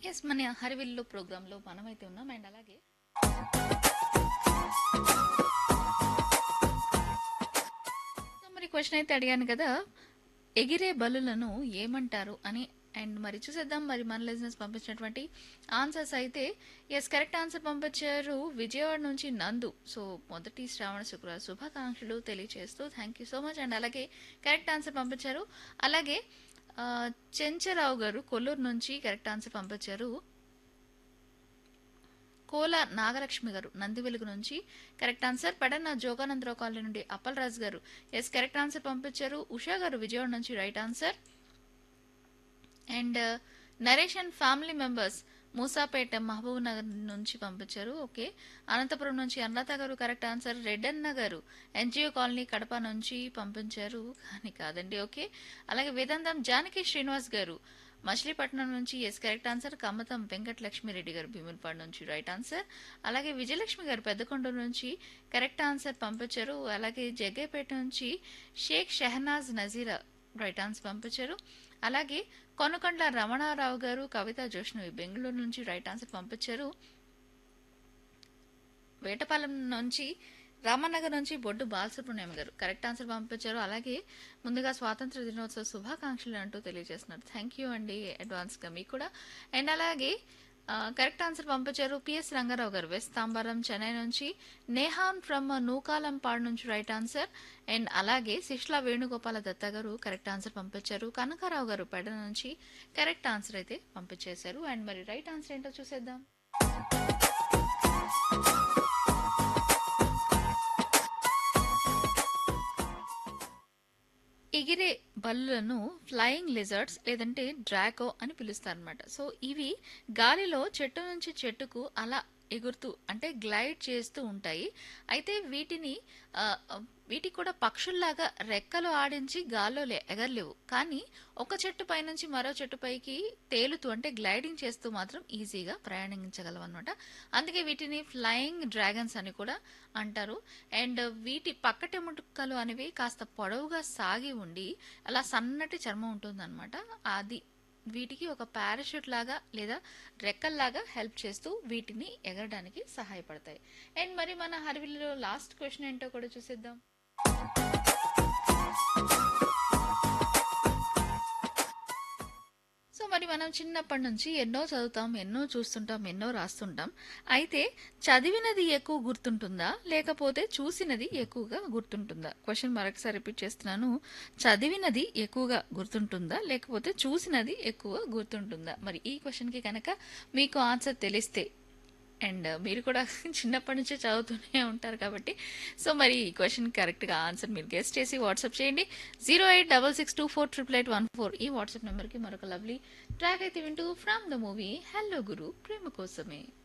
yes మన హరివిల్లు ప్రోగ్రాంలో మనమైతే ఉన్నాం అండ్ అలాగే సో మరి క్వశ్చన్ అయితే అడిగాను కదా ఎగిరే బలులను ఏమంటారు అని అండ్ మరి చూసేద్దాం మరి మన లిజినెస్ పంపించినటువంటి ఆన్సర్స్ అయితే ఎస్ కరెక్ట్ ఆన్సర్ పంపించారు విజయవాడ నుంచి నందు సో మొదటి శ్రావణ శుక్రవారం శుభాకాంక్షలు తెలియజేస్తూ thank you so much and అలాగే కరెక్ట్ ఆన్సర్ పంపించారు అలాగే ఆ, చెంచరావు గారు కొల్లూరు నుంచి కరెక్ట్ ఆన్సర్ పంపించారు కోల నాగలక్ష్మి గారు నంది వెలుగు నుంచి కరెక్ట్ ఆన్సర్ పడన్న జోగానందరావు కాలనీ నుండి అప్పల్ రాజు గారు ఎస్ కరెక్ట్ ఆన్సర్ పంపించారు ఉషా గారు విజయవాడ నుంచి right answer and Naresh and family members Musapeta Mahabubnagar నుంచి పంపించారు ఓకే అనంతపురం నుంచి అనులత గారు కరెక్ట్ ఆన్సర్ రెడ్డన్న గారు ఎన్జిఓ కాలనీ కడప నుంచి పంపించారు కానీ కాదండి ఓకే అలాగే వేదాంతం జానకి శ్రీనివాస్ గారు మచిలీపట్నం నుంచి yes correct answer Kammatam Venkata Lakshmireddy గారు భీములపాడు నుంచి రైట్ ఆన్సర్ అలాగే విజయలక్ష్మి గారు పెద్దకొండూరు నుంచి కరెక్ట్ ఆన్సర్ పంపించారు అలాగే జగ్గేపేట నుంచి షేక్ షెహనాజ్ నజీరా రైట్ ఆన్సర్ పంపించారు అలాగే కొనకొండ రమణారావు గారు కవిత జోష్ణవి బెంగళూరు నుంచి రైట్ ఆన్సర్ పంపించారు వేటపాలెం నుంచి రామనగర్ నుంచి బొడ్డు బాలసుబ్రహ్మణ్యం గారు కరెక్ట్ ఆన్సర్ పంపించారు అలాగే ముందుగా స్వాతంత్ర దినోత్సవ శుభాకాంక్షలు అంటూ తెలియజేస్తున్నారు థ్యాంక్ యూ అండి అడ్వాన్స్గా మీకు కూడా అండ్ అలాగే ఆ, కరెక్ట్ ఆన్సర్ పంపించారు పిఎస్ రంగారావు గారు వెస్ట్ తాంబారం చెన్నై నుంచి నేహాన్ ఫ్రమ్ నూకాలంపాడు నుంచి రైట్ ఆన్సర్ అండ్ అలాగే శిష్లా వేణుగోపాల దత్త గారు కరెక్ట్ ఆన్సర్ పంపించారు కనకారావు గారు పెడ నుంచి కరెక్ట్ ఆన్సర్ అయితే పంపించేశారు అండ్ మరి రైట్ ఆన్సర్ ఏంటో చూసేద్దాం ఎగిరే బల్లులను ఫ్లయింగ్ లిజర్డ్స్ లేదంటే డ్రాకో అని పిలుస్తారనమాట సో ఇవి గాలిలో చెట్టు నుంచి చెట్టుకు అలా ఎగురుతూ అంటే గ్లైడ్ చేస్తూ ఉంటాయి అయితే వీటిని ఆ, వీటికి కూడా పక్షుల్లాగా రెక్కలు ఆడించి గాల్లో లే- ఎగరలేవు కానీ ఒక చెట్టు పైనుంచి మరో చెట్టు పైకి తేలుతూ అంటే గ్లైడింగ్ చేస్తూ మాత్రం ఈజీగా ప్రయాణించగలవు అనమాట అందుకే వీటిని ఫ్లయింగ్ డ్రాగన్స్ అని కూడా అంటారు అండ్ వీటి పక్కటెముకలు అనేవి కాస్త పొడవుగా సాగి ఉండి అలా సన్నటి చర్మం ఉంటుందన్నమాట అది వీటికి ఒక పారాషూట్ లాగా లేదా రెక్కల్లాగా హెల్ప్ చేస్తూ వీటిని ఎగరడానికి సహాయపడతాయి అండ్ మరి మన హరివిల్లో లాస్ట్ క్వశ్చన్ ఏంటో కూడా చూసేద్దాం సో మరి మనం చిన్నప్పటి నుంచి ఎన్నో చదువుతాం ఎన్నో చూస్తుంటాం ఎన్నో రాస్తుంటాం అయితే చదివినది ఎక్కువ గుర్తుంటుందా లేకపోతే చూసినది ఎక్కువగా గుర్తుంటుందా క్వశ్చన్ మరొకసారి రిపీట్ చేస్తున్నాను చదివినది ఎక్కువగా గుర్తుంటుందా లేకపోతే చూసినది ఎక్కువ గుర్తుంటుందా మరి ఈ క్వశ్చన్కి కనుక మీకు ఆన్సర్ తెలిస్తే అండ్ మీరు కూడా చిన్నప్పటి నుంచే చదువుతూనే ఉంటారు కాబట్టి సో మరి ఈ క్వశ్చన్ కరెక్ట్గా ఆన్సర్ మీరు గెస్ట్ చేసి వాట్సాప్ చేయండి zero eight double six two four triple eight one four ఈ వాట్సాప్ నెంబర్కి మరొక లవ్లీ ట్రాక్ అయితే వింటూ from the movie hello Guru Prema కోసమే